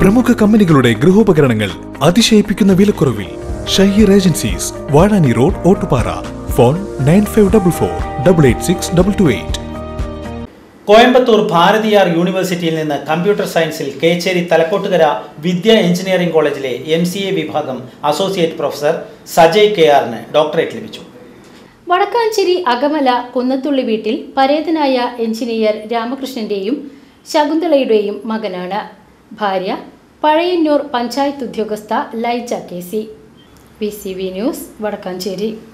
പ്രമുഖ കമ്പനികളുടെ ഗൃഹോപകരണങ്ങൾ അതിശയിപ്പിക്കുന്ന വിലക്കുറവിൽ Shaheer agencies Vazhani road Ottupara phone nine five double four double eight six double two eight Coimbatore Bharathiar യൂണിവേഴ്സിറ്റിയിൽ നിന്ന് കമ്പ്യൂട്ടർ സയൻസിൽ കേച്ചേരി തലക്കോട്ടുകര വിദ്യ എഞ്ചിനീയറിംഗ് കോളേജിലെ എം സി എ വിഭാഗം അസോസിയേറ്റ് പ്രൊഫസർ സജയ് കെ ആറിന് ഡോക്ടറേറ്റ് ലഭിച്ചു വടക്കാഞ്ചേരി അകമല കുന്നത്തുള്ളി വീട്ടിൽ പരേതനായ എഞ്ചിനീയർ രാമകൃഷ്ണന്റെയും ശകുന്തളയുടെയും മകനാണ് ഭാര്യ പഴയന്നൂർ പഞ്ചായത്ത് ഉദ്യോഗസ്ഥ Laija K C P C V news Vadakkanchery